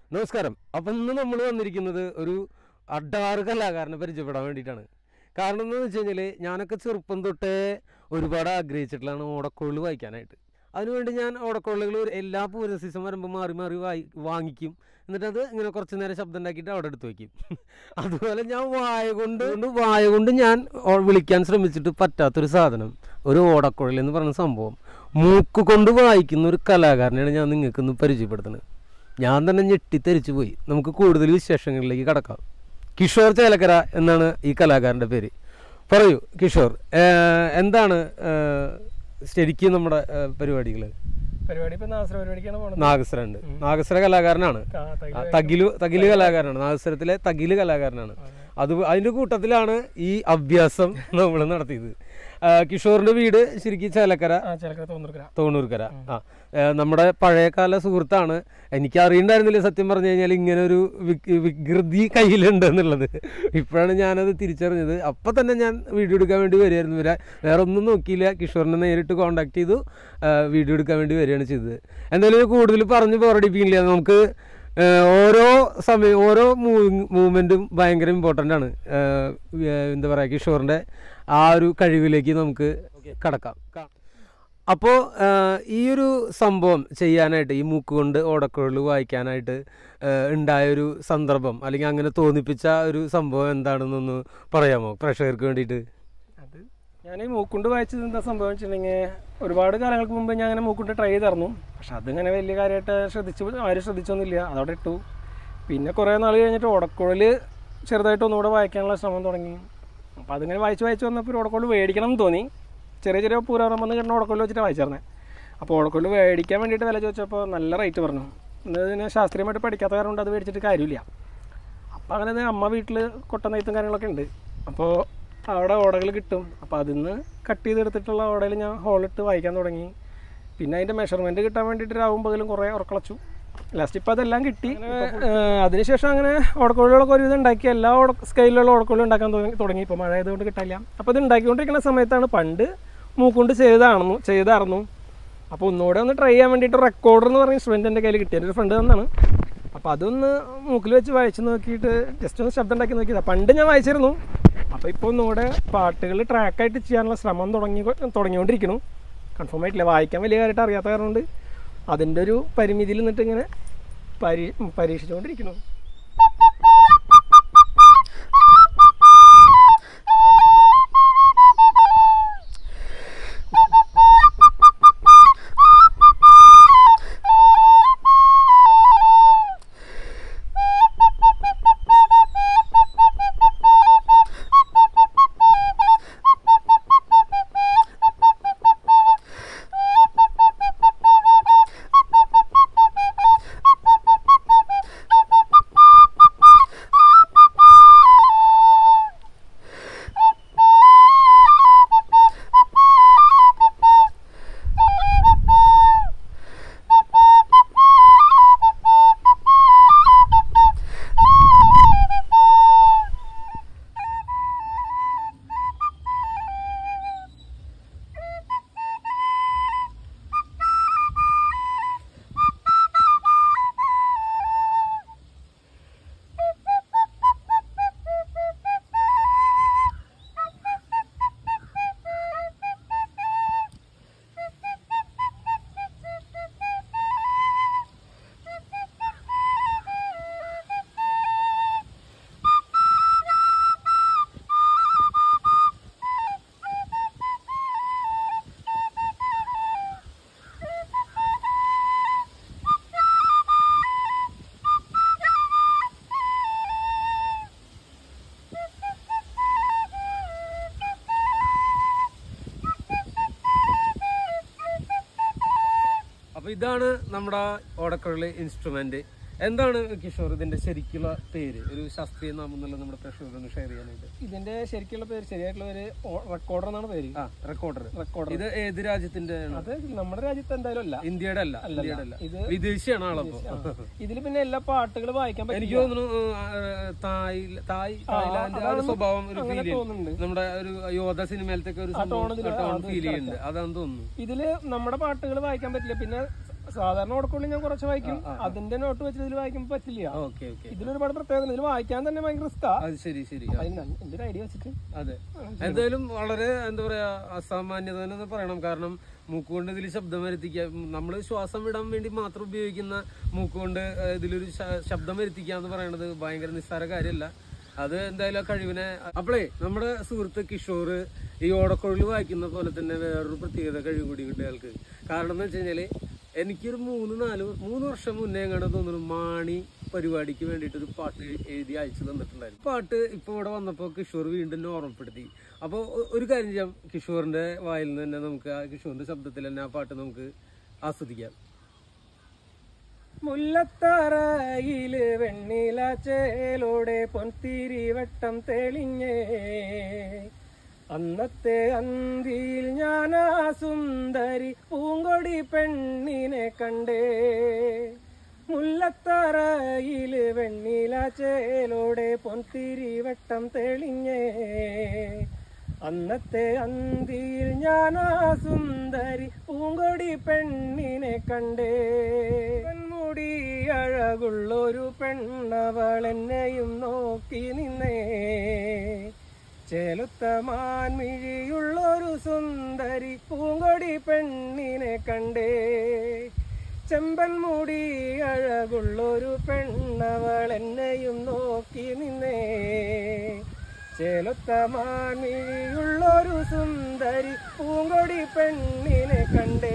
നമസ്കാരം അപ്പം ഇന്ന് നമ്മൾ വന്നിരിക്കുന്നത് ഒരു അഡാറ് കലാകാരനെ പരിചയപ്പെടാൻ വേണ്ടിയിട്ടാണ് കാരണം എന്താണെന്ന് വെച്ച് കഴിഞ്ഞാൽ ഞാനൊക്കെ ചെറുപ്പം തൊട്ടേ ഒരുപാട് ആഗ്രഹിച്ചിട്ടുള്ളതാണ് ഓടക്കോളിൽ വായിക്കാനായിട്ട് അതിനുവേണ്ടി ഞാൻ ഓടക്കോളുകൾ എല്ലാ പൂര സീസൺ വരുമ്പോൾ മാറി മാറി വായി വാങ്ങിക്കും എന്നിട്ട് അത് ഇങ്ങനെ കുറച്ച് നേരം ശബ്ദം ഉണ്ടാക്കിയിട്ട് അവിടെ എടുത്ത് വയ്ക്കും അതുപോലെ ഞാൻ വായ കൊണ്ട് കൊണ്ട് വായ കൊണ്ട് ഞാൻ ഓ- വിളിക്കാൻ ശ്രമിച്ചിട്ട് പറ്റാത്തൊരു സാധനം ഒരു ഓടക്കുഴൽ എന്ന് പറയുന്ന സംഭവം മൂക്ക് കൊണ്ട് വായിക്കുന്ന ഒരു കലാകാരനെയാണ് ഞാൻ നിങ്ങൾക്ക് ഇന്ന് പരിചയപ്പെടുത്തുന്നത് ഞാൻ തന്നെ ഞെട്ടിത്തെരിച്ചു പോയി നമുക്ക് കൂടുതൽ വിശേഷങ്ങളിലേക്ക് കടക്കാം കിഷോർ ചേലക്കര എന്നാണ് ഈ കലാകാരൻ്റെ പേര് പറയൂ കിഷോർ ഏർ, എന്താണ് ഏർ, ശരിക്കും നമ്മുടെ പരിപാടികൾ പരിപാടി ഇപ്പൊ നാസര പരിപാടിക്കാണ് പോണത് നാഗസ്വര ഉണ്ട് നാഗസ്വര കലാകാരനാണ് കാ- തൈ- ആ, തകില് തകില് കലാകാരനാണ് നാഗസ്വരത്തിലെ തകില് കലാകാരനാണ് അത് അതിന്റെ കൂട്ടത്തിലാണ് ഈ അഭ്യാസം നമ്മൾ നടത്തിയത് ആ, കിഷോറിന്റെ വീട് ശരിക്കും ചേലക്കര ആ ചിലക്കര തോന്നിരിക്കര തോണൂർക്കര ആ ഏ, നമ്മുടെ പഴയകാല സുഹൃത്താണ് എനിക്ക് അറിയണ്ടായിരുന്നില്ല സത്യം പറഞ്ഞു കഴിഞ്ഞാൽ ഇങ്ങനെ ഒരു വിക്- വികൃതി കയ്യിലുണ്ട് എന്നുള്ളത് ഇപ്പോഴാണ് ഞാനത് തിരിച്ചറിഞ്ഞത് അപ്പം തന്നെ ഞാൻ വീഡിയോ എടുക്കാൻ വേണ്ടി വരികയായിരുന്നു വരാ വേറെ ഒന്നും നോക്കിയില്ല കിഷോറിനെ നേരിട്ട് കോൺടാക്ട് ചെയ്തു ആ, വീഡിയോ എടുക്കാൻ വേണ്ടി വരികയാണ് ചെയ്തത് എന്തായാലും കൂടുതൽ പറഞ്ഞ് ബോറടിപ്പിക്കില്ല നമുക്ക് ഏ, ഓരോ സമയം ഓരോ മൂവ്മെൻറ്റും ഭയങ്കര ഇമ്പോർട്ടൻ്റ് ആണ് ഏ, ഏ, എന്താ പറയുക കിഷോറിൻ്റെ ആ ഒരു കഴിവിലേക്ക് നമുക്ക് കടക്കാം കാ- അപ്പോൾ ഈ ഒരു സംഭവം ചെയ്യാനായിട്ട് ഈ മൂക്ക് കൊണ്ട് ഓടക്കുഴൽ വായിക്കാനായിട്ട് ആ, ഉണ്ടായൊരു സന്ദർഭം അല്ലെങ്കിൽ അങ്ങനെ തോന്നിപ്പിച്ച ഒരു സംഭവം എന്താണെന്നൊന്ന് പറയാമോ പ്രേക്ഷകർക്ക് വേണ്ടിയിട്ട് അത് ഞാൻ ഈ മൂക്കുണ്ട് വായിച്ചത് എന്താ സംഭവം വെച്ചിട്ടുണ്ടെങ്കിൽ ഒരുപാട് കാലങ്ങൾക്ക് മുമ്പ് ഞാൻ അങ്ങനെ മൂക്കുണ്ട് ട്രൈ ചെയ്തായിരുന്നു പക്ഷെ അതിങ്ങനെ വലിയ കാര്യമായിട്ട് ശ്രദ്ധിച്ചു ആരും ശ്രദ്ധിച്ചൊന്നുമില്ല അതവിടെ ഇട്ടു പിന്നെ കുറേ നാൾ കഴിഞ്ഞിട്ട് ഓടക്കുഴൽ ചെറുതായിട്ട് ഒന്നുകൂടെ വായിക്കാനുള്ള ശ്രമം തുടങ്ങി അപ്പോൾ അതിങ്ങനെ വായിച്ച് വായിച്ച് വന്നപ്പോൾ ഒരു ഓടക്കുഴൽ മേടിക്കണം എന്ന് തോന്നി ചെറിയ ചെറിയ പൂരം വന്ന് കിട്ടുന്ന ഓടക്കുഴൽ വെച്ചിട്ട് വായിച്ചിരുന്നത് അപ്പോൾ ഓടക്കുഴൽ മേടിക്കാൻ വേണ്ടിയിട്ട് വില ചോദിച്ചപ്പോൾ നല്ല റേറ്റ് പറഞ്ഞു ഇന്ന് ഇതിനെ ശാസ്ത്രീയമായിട്ട് പഠിക്കാത്ത കാരണം കൊണ്ട് അത് മേടിച്ചിട്ട് കാര്യമില്ല അപ്പോൾ അങ്ങനെ ഇത് അമ്മ വീട്ടിൽ കൊട്ടൻ നെയ്ത്തും കാര്യങ്ങളൊക്കെ ഉണ്ട് അപ്പോൾ അവിടെ ഓടകൾ കിട്ടും അപ്പോൾ അതിൽ നിന്ന് കട്ട് ചെയ്തെടുത്തിട്ടുള്ള ഓടയിൽ ഞാൻ ഹോളിട്ട് വായിക്കാൻ തുടങ്ങി പിന്നെ അതിൻ്റെ മെഷർമെൻറ്റ് കിട്ടാൻ വേണ്ടിയിട്ട് രാവും പകലും കുറേ ഉറക്കളച്ചു ലാസ്റ്റ് ഇപ്പോൾ അതെല്ലാം കിട്ടി ഏഹ്, അതിനുശേഷം അങ്ങനെ ഓടക്കോഴികളൊക്കെ ഒരുവിധം ഉണ്ടാക്കി എല്ലാ ഓട സ്കെയിലുള്ള ഓടക്കോഴികളും ഉണ്ടാക്കാൻ തുടങ്ങി തുടങ്ങി ഇപ്പോൾ മഴ ആയതുകൊണ്ട് കിട്ടില്ല അപ്പോൾ ഇത് ഉണ്ടാക്കിക്കൊണ്ടിരിക്കുന്ന സമയത്താണ് പണ്ട് മൂക്കുകൊണ്ട് ചെയ്താണെന്നു ചെയ്തായിരുന്നു അപ്പോൾ ഒന്നുകൂടെ ഒന്ന് ട്രൈ ചെയ്യാൻ വേണ്ടിയിട്ട് റെക്കോർഡർ എന്ന് പറഞ്ഞ ഇൻസ്ട്രുമെൻ്റ് എൻ്റെ കയ്യിൽ കിട്ടി എൻ്റെ ഒരു ഫ്രണ്ട് തന്നാണ് അപ്പോൾ അതൊന്ന് മൂക്കിൽ വെച്ച് വായിച്ച് നോക്കിയിട്ട് ജസ്റ്റ് ഒന്ന് ശബ്ദം ഉണ്ടാക്കി നോക്കിയതാണ് പണ്ട് ഞാൻ വായിച്ചിരുന്നു അപ്പോൾ ഇപ്പോൾ ഒന്നുകൂടെ പാട്ടുകൾ ട്രാക്കായിട്ട് ചെയ്യാനുള്ള ശ്രമം തുടങ്ങി തുടങ്ങിക്കൊണ്ടിരിക്കുന്നു കൺഫേം ആയിട്ടില്ല വായിക്കാൻ വലിയ കാര്യമായിട്ട് അറിയാത്ത കാരണം കൊണ്ട് അതിൻ്റെ ഒരു പരിമിതിയിൽ നിന്നിട്ട് ഇങ്ങനെ പരീ പരീക്ഷിച്ചുകൊണ്ടിരിക്കുന്നു അപ്പൊ ഇതാണ് നമ്മുടെ ഓടക്കുഴല് ഇൻസ്ട്രുമെന്റ് എന്താണ് കിഷോർ ഇതിന്റെ ശരിക്കുള്ള പേര് ഒരു ശാസ്ത്രീയ നാമം എന്നുള്ള നമ്മുടെ പ്രേക്ഷകർക്ക് ഒന്ന് ഷെയർ ചെയ്യാനായിട്ട് ഇതിൻ്റെ ശരിക്കുള്ള പേര് ശരിയായിട്ടുള്ള പേര് റെക്കോർഡർ എന്നാണ് പേര് ആ റെക്കോർഡർ റെക്കോർഡർ ഇത് ഏത് രാജ്യത്തിന്റെ ആണ്? അത് നമ്മുടെ രാജ്യത്ത് എന്തായാലും അല്ല ഇന്ത്യയുടെ അല്ല ഇന്ത്യയുടെ അല്ല ഇത് വിദേശിയാണ് ആളപ്പോ ഇതിൽ പിന്നെ എല്ലാ പാട്ടുകൾ വായിക്കാൻ പറ്റും എനിക്ക് തോന്നുന്നു ആ, ആ, തായ് തായ് തായ്ലാന്റ് ആ ഒരു സ്വഭാവം ഒരു ഫീൽ ചെയ്യുന്നു തോന്നുന്നുണ്ട് നമ്മുടെ ഒരു യോധ സിനിമയിലത്തെ ഒരു ടോണില് ടോൺ ഫീൽ ചെയ്യുന്നുണ്ട് അതാന്ന് തോന്നുന്നു ഇതില് നമ്മുടെ പാട്ടുകൾ വായിക്കാൻ പറ്റില്ല പിന്നെ സാധാരണ ഓടക്കുള്ളി ഞാൻ കുറച്ച് വായിക്കും അതിന്റെ നോട്ട് വെച്ചിട്ട് ഇതിൽ വായിക്കുമ്പോൾ പറ്റില്ല ഓക്കെ ഓക്കെ ഇതിലൊരുപാട് പ്രത്യേകത ഇതിൽ വായിക്കാൻ തന്നെ ഭയങ്കര റിസ്ക്കാ അത് ശരി ശരി അതിന് എന്റെ ഒരു ഐഡിയ വെച്ചിട്ട് അതെ എന്തായാലും വളരെ എന്താ പറയാ അസാമാന്യത തന്നെ എന്ന് പറയണം കാരണം മൂക്കുകൊണ്ട് ഇതിൽ ശബ്ദം വരുത്തിക്കുക നമ്മൾ ശ്വാസം വിടാൻ വേണ്ടി മാത്രം ഉപയോഗിക്കുന്ന മൂക്കുകൊണ്ട് ഏഹ്, ഇതിലൊരു ശ- ശബ്ദം വരുത്തിക്കുക എന്ന് പറയുന്നത് ഭയങ്കര നിസ്സാര കാര്യമല്ല അത് എന്തായാലും ആ കഴിവിനെ അപ്പോളേ നമ്മുടെ സുഹൃത്ത് കിഷോർ ഈ ഓടക്കുഴൽ വായിക്കുന്ന പോലെ തന്നെ വേറൊരു പ്രത്യേകത കഴിവ് കൂടി ഉണ്ട് അയാൾക്ക് കാരണം എന്ന് വെച്ച് കഴിഞ്ഞാല് എനിക്കൊരു മൂന്ന് നാല് മൂന്ന് വർഷം മുന്നേ എങ്ങനെ തോന്നുന്നു മാണി പരിപാടിക്ക് വേണ്ടിയിട്ട് ഒരു പാട്ട് എഴു- എഴുതി അയച്ചു തന്നിട്ടുണ്ടായിരുന്നു പാട്ട് ഇപ്പൊ ഇവിടെ വന്നപ്പോൾ കിഷോർ വീണ്ടും എന്നെ ഓർമ്മപ്പെടുത്തി അപ്പോൾ ഒരു കാര്യം ചെയ്യാം കിഷോറിന്റെ വായിൽ നിന്ന് തന്നെ നമുക്ക് ആ കിഷോറിന്റെ ശബ്ദത്തിൽ തന്നെ ആ പാട്ട് നമുക്ക് ആസ്വദിക്കാം മുല്ലത്തറയില് വെണ്ണില ചേലോടെ പൊൻതിരി വട്ടം തെളിഞ്ഞേ അന്നത്തെ അന്തിയിൽ ഞാൻ ആ സുന്ദരി പൂങ്കൊടി പെണ്ണിനെ കണ്ടേ മുല്ലത്തറയില് വെണ്ണില ചേലോടെ പൊൻതിരി വട്ടം തെളിഞ്ഞേ അന്നത്തെ അന്തിയിൽ ഞാൻ ആ സുന്ദരി പൂങ്കൊടി പെണ്ണിനെ കണ്ടേ മുടി അഴകുള്ളൊരു പെണ്ണവൾ എന്നെയും നോക്കി നിന്നേ ചേലുത്ത മാൻമിഴിയുള്ളൊരു സുന്ദരി പൂങ്കൊടി പെണ്ണിനെ കണ്ടേ ചെമ്പൻ മുടി അഴകുള്ളൊരു പെണ്ണവൾ എന്നെയും നോക്കി നിന്നേ ചേലൊത്ത മാൻമിഴിയുള്ളൊരു സുന്ദരി പൂങ്കൊടി പെണ്ണിനെ കണ്ടേ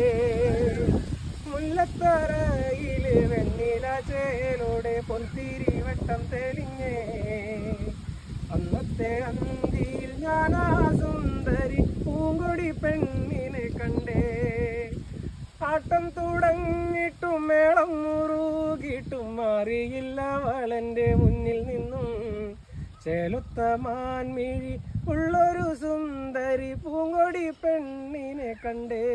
മുല്ലത്തറയില് വെണ്ണില ചേലോടെ പൊൻതിരി വട്ടം തെളിഞ്ഞേ അന്നത്തെ അന്തിയിൽ ഞാൻ ആ സുന്ദരി പൂങ്കൊടി പെണ്ണിനെ കണ്ടേ ആട്ടം തുടങ്ങിയിട്ടും മേളം മുറുകിയിട്ടും മാറിയില്ല അവളെന്റെ മുന്നിൽ നിന്നും ചേലുത്ത മാൻമിഴി ഉള്ളൊരു സുന്ദരി പൂങ്കൊടി പെണ്ണിനെ കണ്ടേ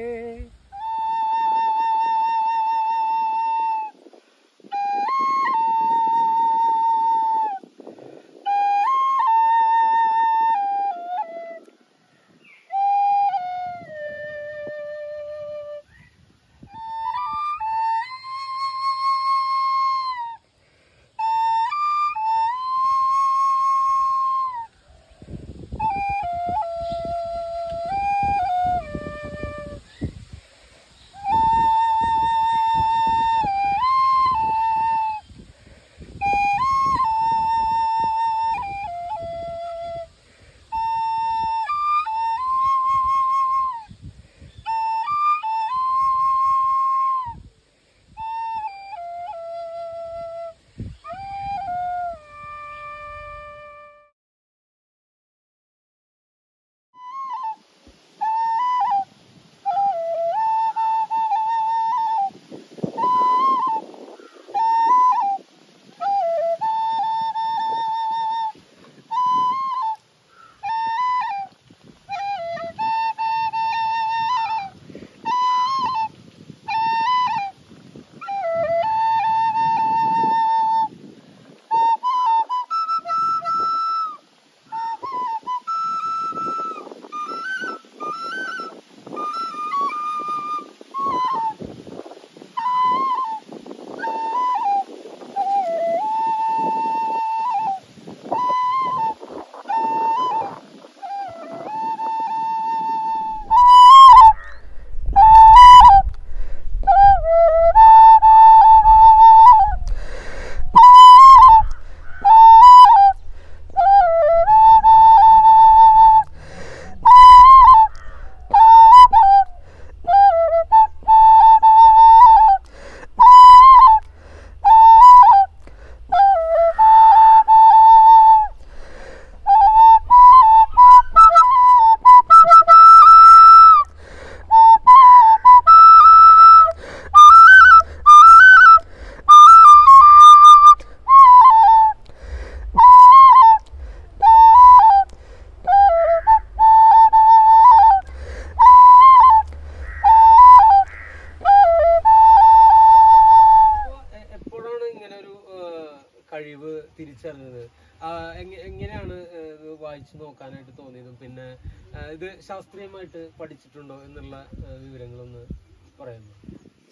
അപ്പൊ എ- എപ്പോഴാണ് ഇങ്ങനെ ഒരു ഏഹ്, കഴിവ് തിരിച്ചറിഞ്ഞത് ആ, എങ്ങ- എങ്ങനെയാണ് ഏഹ്, ഇത് വായിച്ചു നോക്കാനായിട്ട് തോന്നിയതും പിന്നെ ഏഹ്, ഇത് ശാസ്ത്രീയമായിട്ട് പഠിച്ചിട്ടുണ്ടോ എന്നുള്ള ഏഹ്, വിവരങ്ങളൊന്ന് പറയാമോ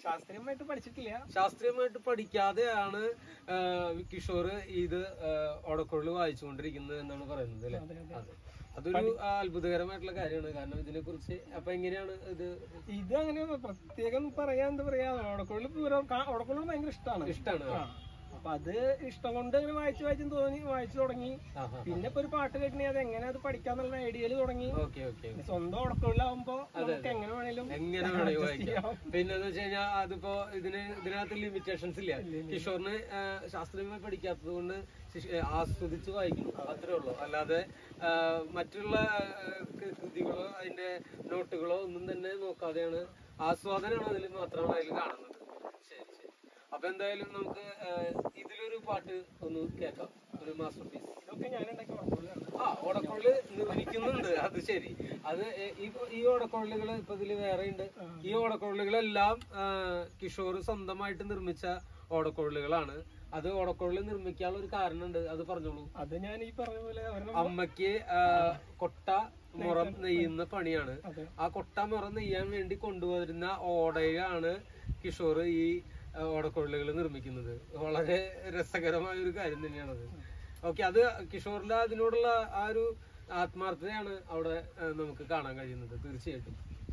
ശാസ്ത്രീയമായിട്ട് പഠിച്ചിട്ടില്ല ശാസ്ത്രീയമായിട്ട് പഠിക്കാതെയാണ് ആ, കിഷോർ ഇത് ഓടക്കുഴൽ വായിച്ചുകൊണ്ടിരിക്കുന്നത് എന്നാണ് പറയുന്നത് അല്ലേ അതെ, അതെ. അതെ. അതൊരു ആ, അത്ഭുതകരമായിട്ടുള്ള കാര്യമാണ് കാരണം ഇതിനെ കുറിച്ച് അപ്പൊ എങ്ങനെയാണ് ഇത് ഇത് അങ്ങനെ പ്രത്യേകം പറയാൻ എന്താ പറയാ ഓടക്കുള്ളിൽ പൂരം ഓടക്കുള്ളിൽ ഭയങ്കര ഇഷ്ടമാണ് ഇഷ്ടമാണ് ആ. അപ്പൊ അത് ഇഷ്ടം കൊണ്ട് ഇങ്ങനെ വായിച്ചു വായിച്ചും തോന്നി വായിച്ചു തുടങ്ങി പിന്നെ ഇപ്പൊ ഒരു പാട്ട് കേൾക്കണേ അത് എങ്ങനെ അത് പഠിക്കാന്നുള്ള ഐഡിയയിൽ തുടങ്ങി ഓക്കെ ഓക്കെ പിന്നെ സ്വന്തം ഓടക്കുള്ളിലാവുമ്പോ നമുക്ക് എങ്ങനെ വേണേലും എങ്ങനെ വേണമെങ്കിൽ വായിക്കാം പിന്നെ എന്ന് വെച്ച് കഴിഞ്ഞാൽ അതിപ്പോ ഇതിന് ഇതിനകത്ത് ലിമിറ്റേഷൻസ് ഇല്ല കിഷോറിന് ആ, ശാസ്ത്രീയമായി പഠിക്കാത്തത് കൊണ്ട് ശിശ്- ആ, ആസ്വദിച്ച് വായിക്കണം അത്രേ ഉള്ളൂ അല്ലാതെ ആ, മറ്റുള്ള ആ, കൃ- കൃതികളോ അതിന്റെ നോട്ടുകളോ ഒന്നും തന്നെ നോക്കാതെയാണ് ആസ്വാദനമാണ് അതിൽ മാത്രമാണ് അതിൽ കാണുന്നത് ശരി ശരി അപ്പൊ എന്തായാലും നമുക്ക് ആ, ഇതിലൊരു പാട്ട് ഒന്ന് കേൾക്കാം ഒരു മാസ്റ്റർ പീസ് ഇതൊക്കെ ഞാൻ ഉണ്ടാക്കി ഓടക്കുള്ളിലാണ് ആ ഓടക്കൊള്ള് നിർമ്മിക്കുന്നുണ്ട് അത് ശരി അത് എ- ഈ ഈ ഓടക്കൊള്ളുകൾ ഇപ്പൊ ഇതില് വേറെ ഉണ്ട് ഈ ഓടക്കൊള്ളുകളെല്ലാം ആ, കിഷോർ സ്വന്തമായിട്ട് നിർമ്മിച്ച ഓടക്കൊള്ളുകളാണ് അത് ഓടക്കൊള്ളി നിർമ്മിക്കാനുള്ള ഒരു കാരണമുണ്ട് അത് പറഞ്ഞോളൂ അത് ഞാൻ ഈ പറഞ്ഞ പോലെ ഒരെണ്ണം അമ്മയ്ക്ക് ആ, കൊട്ട മുറം നെയ്യുന്ന പണിയാണ് അതെ ആ കൊട്ട മുറം നെയ്യാൻ വേണ്ടി കൊണ്ടുവരുന്ന ഓടയാണ് കിഷോർ ഈ ആ, ഓടക്കൊള്ളുകൾ നിർമ്മിക്കുന്നത് വളരെ രസകരമായ ഒരു കാര്യം തന്നെയാണത് ഓക്കെ അത് കിഷോറിന്റെ അതിനോടുള്ള ആ ഒരു ആത്മാർത്ഥതയാണ് അവിടെ ആ, നമുക്ക് കാണാൻ കഴിയുന്നത് തീർച്ചയായിട്ടും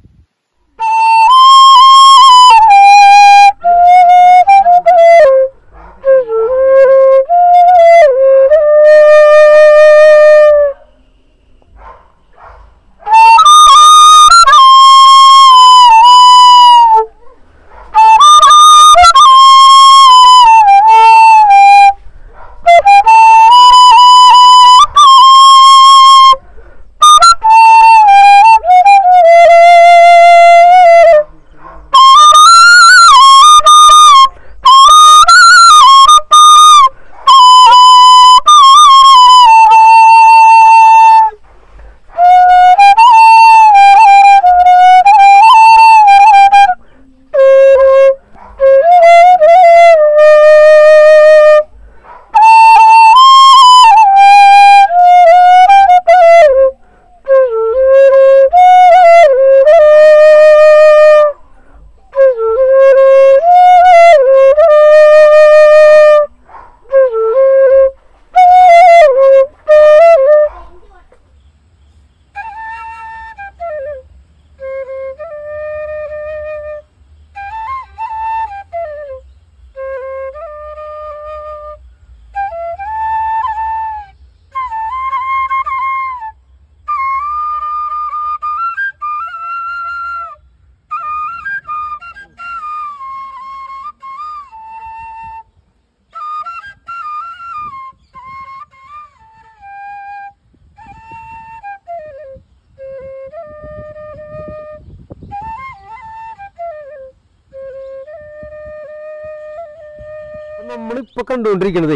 നമ്മളിപ്പോ കണ്ടുകൊണ്ടിരിക്കണതേ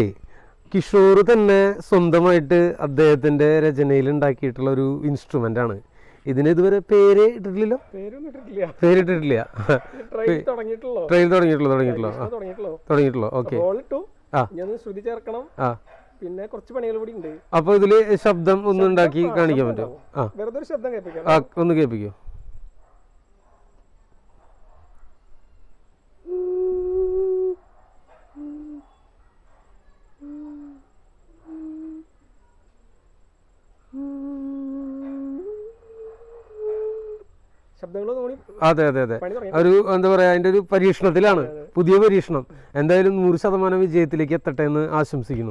കിഷോർ തന്നെ സ്വന്തമായിട്ട് അദ്ദേഹത്തിന്റെ രചനയിൽ ഉണ്ടാക്കിയിട്ടുള്ള ഒരു ഇൻസ്ട്രുമെന്റ് ആണ് ഇതിന് ഇതുവരെ പേര് ഇട്ടിട്ടില്ലല്ലോ പേരൊന്നും ഇട്ടിട്ടില്ല പേരിട്ടിട്ടില്ല ട്രെയിൻ തുടങ്ങിയിട്ടുള്ളൂ ട്രെയിൽ തുടങ്ങിയിട്ടുള്ളൂ തുടങ്ങിയിട്ടുള്ളൂ ആ തുടങ്ങിയിട്ടുള്ളൂ തുടങ്ങിയിട്ടുള്ളൂ ഓക്കെ റോൾ ഇട്ടു ആ. ഇനി ഒന്ന് ശ്രുതി ചേർക്കണം ആ പിന്നെ കുറച്ച് പണികൾ കൂടി ഉണ്ട് അപ്പൊ ഇതില് ശബ്ദം ഒന്ന് ഉണ്ടാക്കി ആ, കാണിക്കാൻ ശബ്ദം പറ്റുമോ ഉണ്ടാവും. ആ വെറുതെ ഒരു ശബ്ദം കേൾപ്പിക്കാം ആ ഒന്ന് കേൾപ്പിക്കോ ശബ്ദങ്ങളൊന്നും കൂടി അതെ അതെ അതെ പണി തുടങ്ങി ഒരു എന്താ പറയാ അതിന്റെ ഒരു പരീക്ഷണത്തിലാണ് പുതിയ പരീക്ഷണം എന്തായാലും നൂറ് ശതമാനം വിജയത്തിലേക്ക് എത്തട്ടെ എന്ന് ആശംസിക്കുന്നു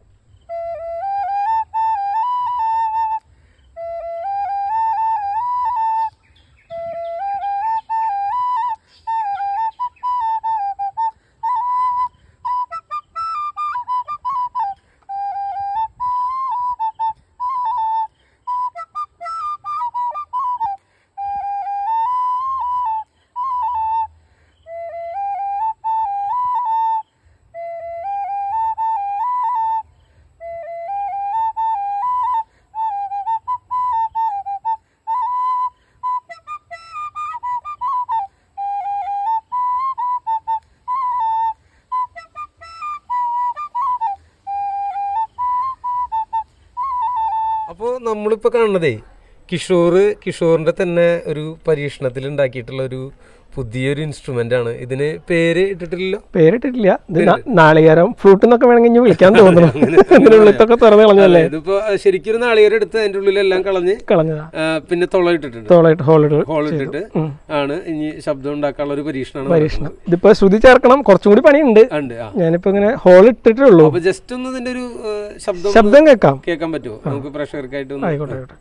അപ്പോൾ നമ്മളിപ്പോൾ കാണുന്നതേ കിഷോർ കിഷോറിൻ്റെ തന്നെ ഒരു പരീക്ഷണത്തിൽ ഉണ്ടാക്കിയിട്ടുള്ള ഒരു പുതിയൊരു ഇൻസ്ട്രുമെന്റ് ആണ് ഇതിന് പേര് ഇട്ടിട്ടില്ലല്ലോ പേരിട്ടിട്ടില്ല ഇത് നാ- നാളികേരം ഫ്രൂട്ട് എന്നൊക്കെ വേണമെങ്കിൽ ഇനി വിളിക്കാൻ തോന്നുന്നു ഇതിനുള്ളിത്തൊക്കെ തുറന്ന് കളഞ്ഞല്ലേ ഇതിപ്പോ ശരിക്കും ഒരു നാളികേരം എടുത്ത് അതിന്റെ ഉള്ളിലെല്ലാം കളഞ്ഞ് കളഞ്ഞതാ ആ, പിന്നെ തുള ഇട്ടിട്ടുണ്ട് തോളായിട്ട് ഹോളിട്ട് ഹോൾ ഇട്ടിട്ട് ആണ് ഇനി ശബ്ദം ഉണ്ടാക്കാനുള്ള ഒരു പരീക്ഷണമാണ് പരീക്ഷണം ഇതിപ്പോ ശ്രുതി ചേർക്കണം കുറച്ചും കൂടി പണിയുണ്ട് നടക്കുന്നത്. ഉണ്ട് ആ ഞാനിപ്പോ ഇങ്ങനെ ഹോൾ ഇട്ടിട്ടേ ഉള്ളൂ അപ്പൊ ജസ്റ്റ് ഒന്ന് ഇതിന്റെ ഒരു ആ, ശബ്ദം ഒന്ന് ശബ്ദം കേൾക്കാം കേൾക്കാൻ പറ്റുമോ നമുക്ക് പ്രേക്ഷകർക്കായിട്ട് ഒന്ന് ആയിക്കോട്ടെ ആയിക്കോട്ടെ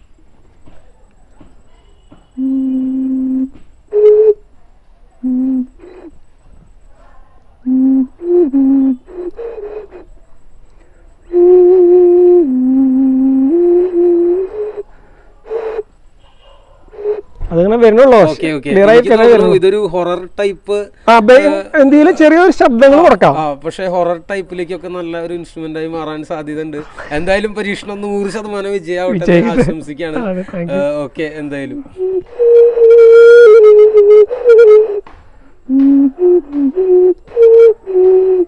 അതങ്ങനെ വരുന്നുള്ളൂ ഓക്കെ ഓക്കെ ക്ലിയർ ആയിട്ട് തന്നെ വരുന്നു ഇതൊരു ഹൊറർ ടൈപ്പ് ആ ബേ- എന്തെങ്കിലും ചെറിയൊരു ശബ്ദങ്ങൾ കൊടുക്കാം ആ പക്ഷെ ഹൊറർ ടൈപ്പിലേക്കൊക്കെ നല്ല ഒരു ഇൻസ്ട്രുമെന്റ് ആയി മാറാൻ സാധ്യത ഉണ്ട് എന്തായാലും പരീക്ഷണം നൂറ് ശതമാനം വിജയാവട്ടെ എന്ന് ആശംസിക്കുകയാണ് അതെ, thank ഓക്കെ എന്തായാലും Thank you.